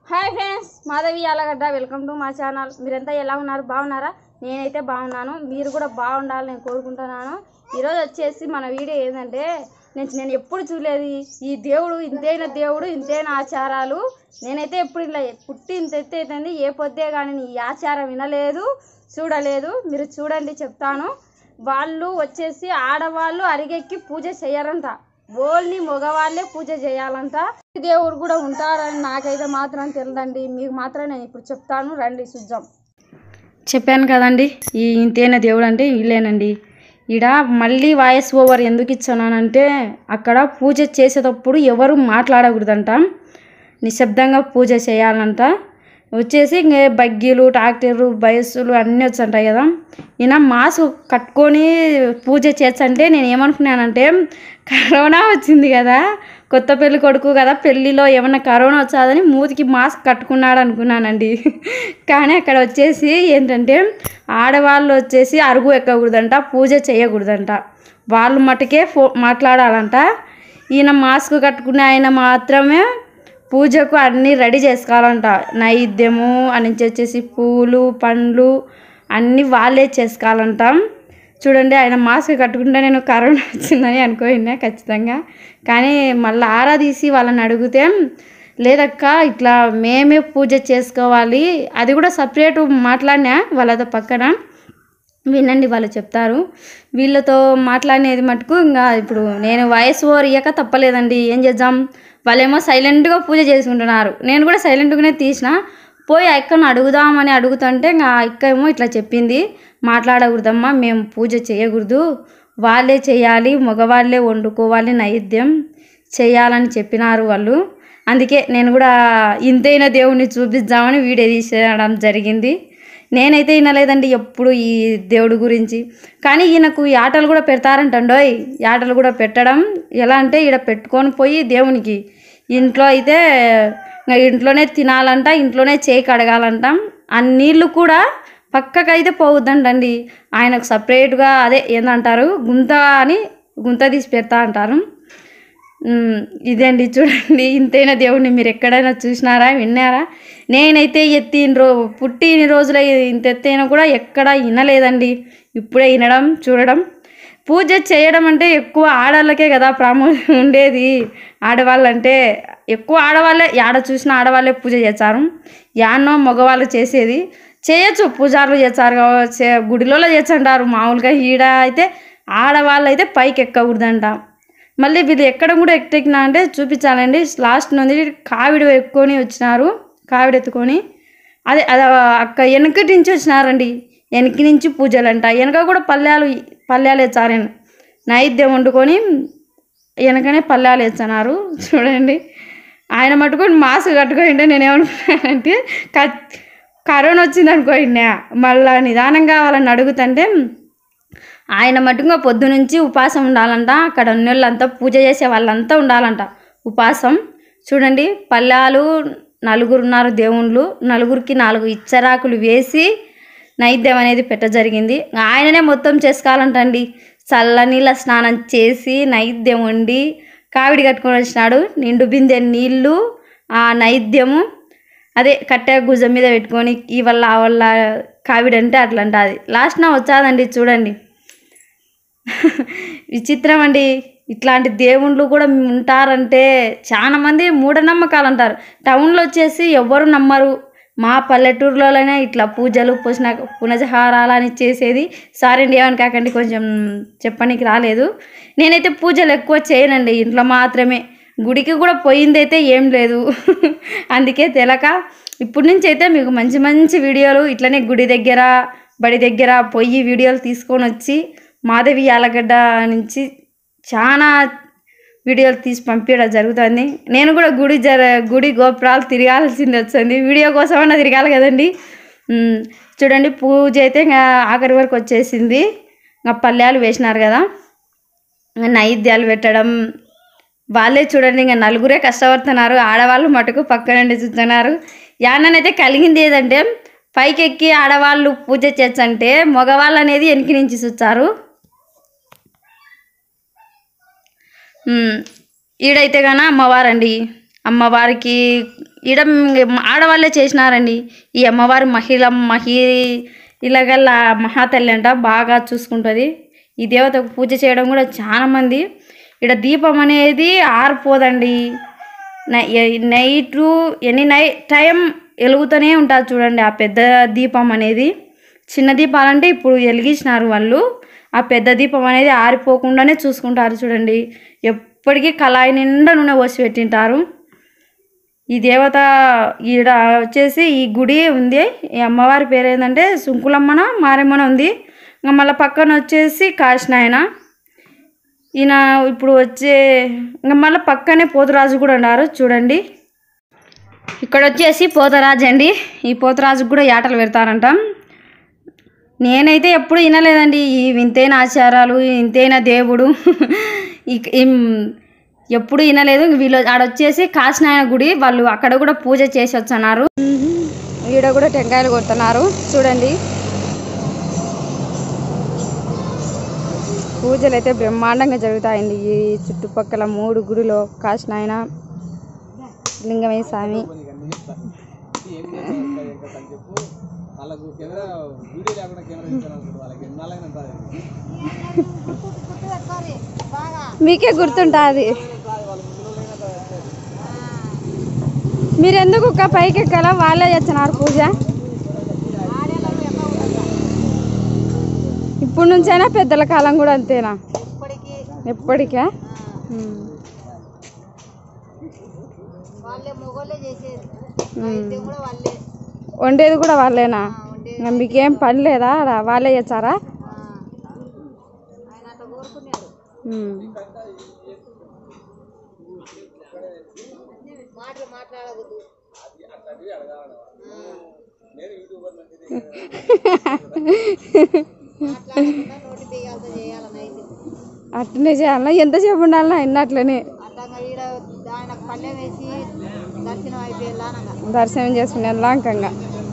Hi friends Madhavi Yalagadda welcome to మా channel మీరంతా ఎలా ఉన్నారు బాగున్నారా నేనైతే బాగున్నాను మీరు కూడా బాగుండాలని నేను కోరుకుంటున్నాను ఈరోజు వచ్చేసి మన వీడియో ఏంటంటే నేను నేను ఎప్పుడు చూడలేదు ఈ దేవుడు ఇంతైన దేవుడు ఇంతైన ఆచారాలు నేనైతే ఎప్పుడు ఇలా పుట్టి ఇంత ఎత్తు అవుతుంది ఏ పొద్దే కానీ నీ ఈ ఆచారం వినలేదు చూడలేదు మీరు చూడండి చెప్తాను వాళ్ళు వచ్చేసి ఆడవాళ్ళు అరిగెక్కి పూజ చేయరంట ఓన్లీ మగవాళ్ళే పూజ చేయాలంట దేవుడు కూడా ఉంటారని నాకైతే మాత్రం తెలియదండి మీకు మాత్రం నేను ఇప్పుడు చెప్తాను రండి చూద్దాం చెప్పాను కదండి ఈ ఇంతేన దేవుడు అంటే వీళ్ళేనండి ఈడ మళ్ళీ వాయిస్ ఓవర్ ఎందుకు ఇచ్చానంటే అక్కడ పూజ చేసేటప్పుడు ఎవరు మాట్లాడకూడదంట నిశ్శబ్దంగా పూజ చేయాలంట వచ్చేసి ఇంక బగ్గీలు ట్రాక్టర్లు బస్సులు అన్నీ వచ్చంటాయి కదా ఈయన మాస్క్ కట్టుకొని పూజ చేసంటే నేను ఏమనుకున్నానంటే కరోనా వచ్చింది కదా కొత్త పెళ్లి కొడుకు కదా పెళ్ళిలో ఏమన్నా కరోనా వచ్చాదని మూతికి మాస్క్ కట్టుకున్నాడు అనుకున్నానండి కానీ అక్కడ వచ్చేసి ఏంటంటే ఆడవాళ్ళు వచ్చేసి అరుగు ఎక్కకూడదంట పూజ చేయకూడదంట వాళ్ళు మటుకే ఫో మాట్లాడాలంట ఈయన మాస్క్ కట్టుకునే ఆయన మాత్రమే పూజకు అన్నీ రెడీ చేసుకోవాలంట నైవేద్యము అని వచ్చేసి పూలు పండ్లు అన్నీ వాళ్ళే చేసుకోవాలంట చూడండి ఆయన మాస్క్ కట్టుకుంటే నేను కరోనా వచ్చిందని అనుకోయినా ఖచ్చితంగా కానీ మళ్ళీ ఆరా తీసి వాళ్ళని అడిగితే లేదక్క ఇట్లా మేమే పూజ చేసుకోవాలి అది కూడా సపరేట్ మాట్లాడినా వాళ్ళతో పక్కన వినండి వాళ్ళు చెప్తారు వీళ్ళతో మాట్లాడినది మటుకు ఇంకా ఇప్పుడు నేను వాయిస్ ఓవర్ ఇయ్యక తప్పలేదండి ఏం చేద్దాం వాళ్ళేమో సైలెంట్గా పూజ చేసుకుంటున్నారు నేను కూడా సైలెంట్గానే తీసిన పోయి ఆ అక్కను అడుగుదామని అడుగుతుంటే ఇంకా ఆ అక్క ఏమో ఇట్లా చెప్పింది మాట్లాడకూడదమ్మా మేము పూజ చేయకూడదు వాళ్ళే చేయాలి మగవాళ్ళే వండుకోవాలి నైవేద్యం చేయాలని చెప్పినారు వాళ్ళు అందుకే నేను కూడా ఇంతైన దేవుణ్ణి చూపిద్దామని వీడియో తీసేయడం జరిగింది నేనైతే వినలేదండి ఎప్పుడు ఈ దేవుడి గురించి కానీ ఈయనకు ఈ ఆటలు కూడా పెడతారంటండోయ్ ఈ ఆటలు కూడా పెట్టడం ఎలా అంటే ఈడ పెట్టుకొని పోయి దేవునికి ఇంట్లో అయితే ఇంకా ఇంట్లోనే తినాలంట ఇంట్లోనే చేయి కడగాలంట ఆ నీళ్ళు కూడా పక్కకైతే పోవద్దంటండి ఆయనకు సపరేట్గా అదే ఏందంటారు గుంత అని గుంత తీసి పెడతా అంటారు ఉమ్, ఇదండి చూడండి ఇంతైనా దేవుడిని మీరు ఎక్కడైనా చూసినారా విన్నారా నేనైతే ఎత్తిన రో పుట్టిన రోజుల ఇంత ఎత్తైనా కూడా ఎక్కడ వినలేదండి ఇప్పుడే వినడం చూడడం పూజ చేయడం అంటే ఎక్కువ ఆడవాళ్ళకే కదా ప్రాముఖ్యం ఉండేది ఆడవాళ్ళంటే ఎక్కువ ఆడవాళ్ళే ఆడ చూసిన ఆడవాళ్ళే పూజ చేస్తారు యాన్నో మగవాళ్ళు చేసేది చేయొచ్చు పూజారులు చేస్తారు కావచ్చు గుడిలో చేస్తుంటారు మామూలుగా ఈడ అయితే ఆడవాళ్ళు అయితే పైకి ఎక్కకూడదంట మళ్ళీ వీళ్ళు ఎక్కడ కూడా ఎక్కినా అంటే చూపించాలండి లాస్ట్ నుండి కావిడి ఎత్తుకొని వచ్చినారు కావిడి ఎత్తుకొని అదే అది అక్క వెనకటి నుంచి వచ్చినారండి వెనక నుంచి పూజలు అంట వెనక కూడా పల్లెలు పల్లెలు ఎచ్చారు నైవేద్యం వండుకొని వెనకనే పల్లెలు ఎచ్చన్నారు చూడండి ఆయన మట్టుకొని మాస్క్ కట్టుకుంటే నేను ఏమనుకున్నానంటే క కరోనా వచ్చింది అనుకోండి మళ్ళా నిదానంగా వాళ్ళని అడుగుతుంటే ఆయన మటుగా పొద్దు నుంచి ఉపాసం ఉండాలంట అక్కడ ఉన్న వాళ్ళంతా పూజ చేసే వాళ్ళంతా ఉండాలంట ఉపాసం చూడండి పల్లాలు నలుగురు ఉన్నారు దేవుళ్ళు నలుగురికి నాలుగు ఇచ్చరాకులు వేసి నైవేద్యం అనేది పెట్ట జరిగింది ఆయననే మొత్తం చేసుకోవాలంటండి చల్లనీళ్ళ స్నానం చేసి నైవేద్యం వండి కావిడి కట్టుకొని వచ్చినాడు నిండు బిందె నీళ్ళు ఆ నైవేద్యము అదే కట్టె గుజం మీద పెట్టుకొని ఈ వల్ల ఆ వల్ల కావిడి అంటే అట్లా అది లాస్ట్న వచ్చాదండి చూడండి విచిత్రం అండి ఇట్లాంటి దేవుళ్ళు కూడా ఉంటారంటే చాలా మంది మూఢనమ్మకాలు అంటారు టౌన్లో వచ్చేసి ఎవ్వరు నమ్మరు మా పల్లెటూరులోనే ఇట్లా పూజలు పుష్ణ పునజహారాలు అని చేసేది సారీ అండి ఏమని కాకండి కొంచెం చెప్పడానికి రాలేదు నేనైతే పూజలు ఎక్కువ చేయనండి ఇంట్లో మాత్రమే గుడికి కూడా పోయిందైతే ఏం లేదు అందుకే తెలక ఇప్పటి నుంచి అయితే మీకు మంచి మంచి వీడియోలు ఇట్లనే గుడి దగ్గర బడి దగ్గర పోయి వీడియోలు తీసుకొని వచ్చి మాధవి యాలగడ్డ నుంచి చాలా వీడియోలు తీసి పంపించడం జరుగుతుంది నేను కూడా గుడి జర గుడి గోపురాలు తిరగాల్సింది వచ్చింది వీడియో కోసమన్నా తిరగాలి కదండి ఉమ్, చూడండి పూజ అయితే ఇంకా ఆఖరి వరకు వచ్చేసింది ఇంకా పల్లెలు వేసినారు కదా ఇంకా నైవేద్యాలు పెట్టడం వాళ్ళే చూడండి ఇంకా నలుగురే కష్టపడుతున్నారు ఆడవాళ్ళు మటుకు పక్కనండి చూస్తున్నారు యాన్ననైతే కలిగింది ఏదంటే పైకి ఎక్కి ఆడవాళ్ళు పూజ చేచ్చంటే మగవాళ్ళు అనేది వెనక నుంచి చూస్తారు ఉమ్, ఈడైతే గాన అమ్మవారండి అమ్మవారికి ఈడ ఆడవాళ్ళే చేసినారండి ఈ అమ్మవారి మహిళ మహి ఇలాగల్లా మహాతల్లి అంట బాగా చూసుకుంటుంది ఈ దేవతకు పూజ చేయడం కూడా చాలా మంది ఇక్కడ దీపం అనేది ఆరిపోదండి నై- ఎ- నైటు ఎనీ నై టైం వెలుగుతూనే ఉంటుంది చూడండి ఆ పెద్ద దీపం అనేది చిన్న దీపాలంటే ఇప్పుడు వెలిగించినారు వాళ్ళు ఆ పెద్ద దీపం అనేది ఆరిపోకుండానే చూసుకుంటారు చూడండి ఎప్పటికీ కళాయి నిండా నూనె పోసి పెట్టింటారు ఈ దేవత ఈడ వచ్చేసి ఈ గుడి ఉంది ఈ అమ్మవారి పేరు ఏంటంటే సుంకులమ్మన మారెమ్మన ఉంది ఇంకా మళ్ళీ పక్కన వచ్చేసి కాశినాయన ఈయన ఇప్పుడు వచ్చే ఇంకా మళ్ళీ పక్కనే పోతురాజు కూడా ఉన్నారు చూడండి ఇక్కడ వచ్చేసి పోతరాజు అండి ఈ పోతరాజుకు కూడా ఏటలు పెడతారంట నేనైతే ఎప్పుడు వినలేదండి ఈ వింతైన ఆచారాలు ఇంతైన దేవుడు ఇక- ఇం- ఎప్పుడు వినలేదు వీళ్ళు ఆడ వచ్చేసి కాశీనాయన గుడి వాళ్ళు అక్కడ కూడా పూజ చేసి వచ్చన్నారు ఈడ కూడా టెంకాయలు కొడుతున్నారు చూడండి పూజలు అయితే బ్రహ్మాండంగా జరుగుతాయండి ఈ చుట్టుపక్కల మూడు గుడిలో కాశీనాయన లింగమయ్య స్వామి వాళ్ళకు కెమెరా వీడియో లేకుండా కెమెరా ఇచ్చాను వాళ్ళకి ఎన్నాళ్ళైనా ఉంటుంది మీకే గుర్తుంటుంది మీరు ఎందుకు ఒక్క పైకి ఎక్కాలా వాళ్ళే చేస్తున్నారు పూజ ఇప్పుడు నుంచైనా పెద్దల కాలం కూడా అంతేనా ఎప్పటికా ఉమ్. ఉమ్. వండేది కూడా వాళ్ళేనా ఇంకా మీకేం పని లేదా ఆడ వాళ్ళే చేస్తారా ఉమ్. అట్లనే చేయాలన్నా ఎంతసేపు ఉండాలన్నా ఇన్నట్లనే దర్శనం చేసుకునే లాంకంగా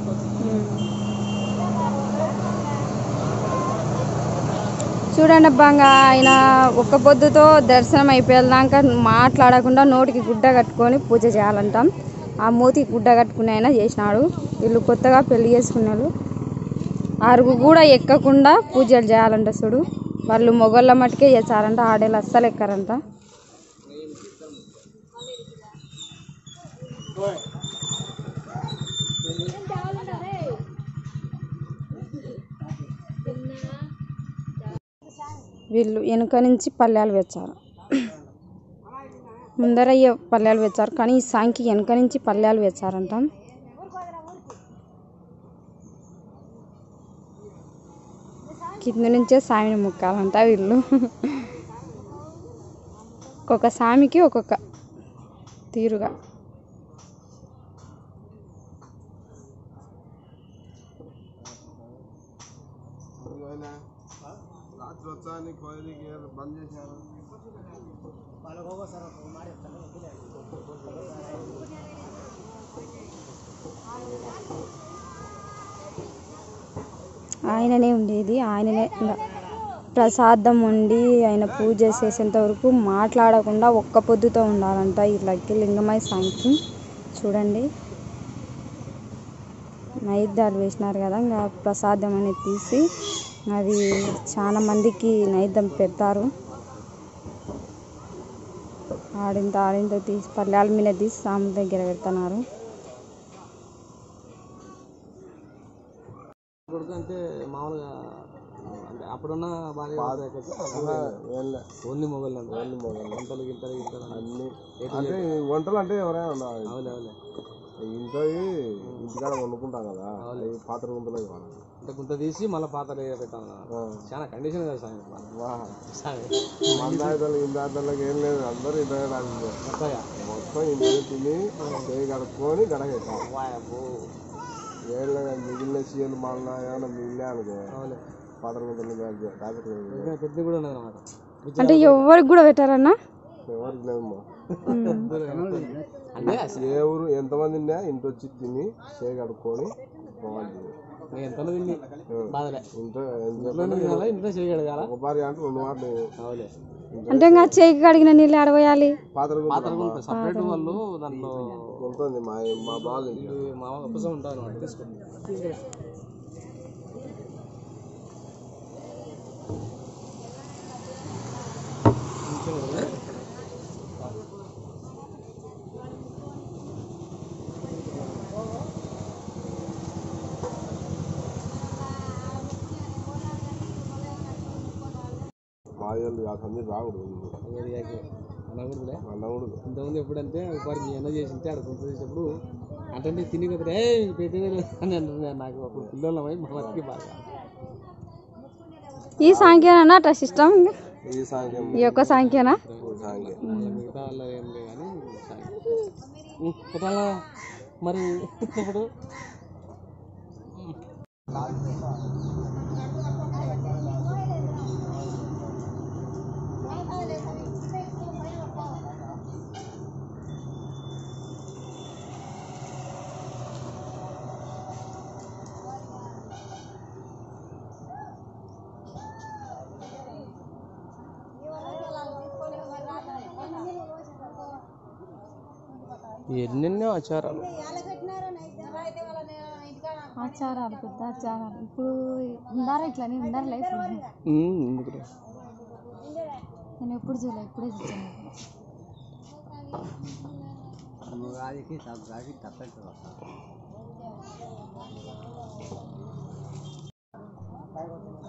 చూడండి అబ్బాంగా ఆయన ఒక్క పొద్దుతో దర్శనం అయిపోయేదాకా మాట్లాడకుండా నోటికి గుడ్డ కట్టుకొని పూజ చేయాలంటాం ఆ మూతికి గుడ్డ కట్టుకుని అయినా చేసినాడు వీళ్ళు కొత్తగా పెళ్లి చేసుకున్నారు అరుగు కూడా ఎక్కకుండా పూజలు చేయాలంట చూడు వాళ్ళు మొగళ్ళ మట్టుకే చేస్తారంట ఆడేళ్ళు అస్సలు ఎక్కరంట వీళ్ళు వెనుక నుంచి పల్లెలు వెచ్చారు ముందరయ్యే పల్లెలు వెచ్చారు కానీ ఈ సాంకి వెనుక నుంచి పల్లెలు వెచ్చారంట కింద నుంచే సామిని ముక్కాలంట వీళ్ళు ఒక్కొక్క సామికి ఒక్కొక్క తీరుగా రాత్రి వచ్చాని కోయిలకి బంద్ చేశారు ఆయననే ఉండేది ఆయననే ఇంకా ప్రసాదం ఉండి ఆయన పూజ చేసేంత వరకు మాట్లాడకుండా ఒక్క పొద్దుతో ఉండాలంట ఇట్లకి లింగమయ్య స్వామికి చూడండి నైద్యాలు వేసినారు కదా ఇంకా ప్రసాదం అనేది తీసి అది చాలా మందికి నైద్యం పెడతారు ఆడింత ఆడింత తీసి పల్లెల మీద తీసి స్వామి దగ్గర పెడుతున్నారు కొడుకు అంటే మామూలుగా అంటే అప్పుడున్న భార్య ఓన్లీ మొబైల్ అంటే ఓన్లీ మొబైల్ వంటలు గింటలు గింటలు అన్ని అంటే వంటలు అంటే ఎవరైనా ఉన్నారు అవులే అవులే ఇంట్లో ఇంటికాడ వండుకుంటాం కదా ఈ పాత్ర గుంతలో ఇవ్వాలి అంటే గుంత తీసి మళ్ళీ పాత్ర పెట్టాను చాలా కండిషన్ కదా సాయం సాయం మందాయితలు ఇందాయితలకు ఏం లేదు అందరూ ఇంట్లో కొత్తగా మొత్తం ఇంట్లో తిని చేయి కడుక్కొని గడగెట్టాం వాయబ్బో. ఏళ్ళ మిగిలిన సీఎలు మళ్ళీ ఏమైనా మిగిలిన అనుకో అవులే పాత్ర గుంతలు రాత్రి ఇంకా పెద్ద కూడా ఉన్నది అనమాట అంటే ఎవరికి కూడా పెట్టారన్నా ఎవరికి లేదమ్మా అంటే అసలు ఏ ఊరు ఎంతమంది ఉన్నా ఇంటి వచ్చి తిని చేయి కడుక్కొని పోవాలి నేను ఎంత తిండి బాధలే ఇంట్లో ఇంట్లో తినాలా ఇంట్లో చేయగలగాల ఒక భార్య అంటే రెండు మాటలు అవులే అంటే ఇంకా చేయికి కడిగిన నీళ్ళు ఆడపోయాలి పాత్ర పాత్ర సపరేట్ వాళ్ళు దాంట్లో ఉంటుంది మా మా బాగా ఇది మా ఉపసం ఉంటారు అనమాట తీసుకోండి మా వాళ్ళు ఆ సంది రాకూడదు ఏరియాకి అనకూడదులే అనకూడదు ఇంతకుముందు ఎప్పుడంటే ఒకసారి మీ అన్న చేసింటే అక్కడ కొంత చేసినప్పుడు అంటే తిని కదా ఏ పెట్టేదే లేదు" అని అంటున్నారు నాకు అప్పుడు పిల్లలమై మా మతికి బాగా ఈ సాంఖ్యనా అట్లా సిస్టమ్ ఈ సాంఖ్యం ఈ యొక్క సాంఖ్యనా ఈ సాంఖ్యం వాళ్ళ మిగతా వాళ్ళ ఏం లేదు కానీ సాయం. ఉం, పెట్టాలా మరి ఇప్పుడు ఎన్నెన్నో ఆచారాలు ఆచారాలు పెద్ద ఆచారాలు ఇప్పుడు ఉండారా ఇట్లా నేను ఉండాలి లైఫ్ ఉం, ఎందుకురా నేను ఎప్పుడు చూడలే ఇప్పుడే చూసాను ఉగాదికి సంక్రాంతికి తప్పట్టు వస్తాం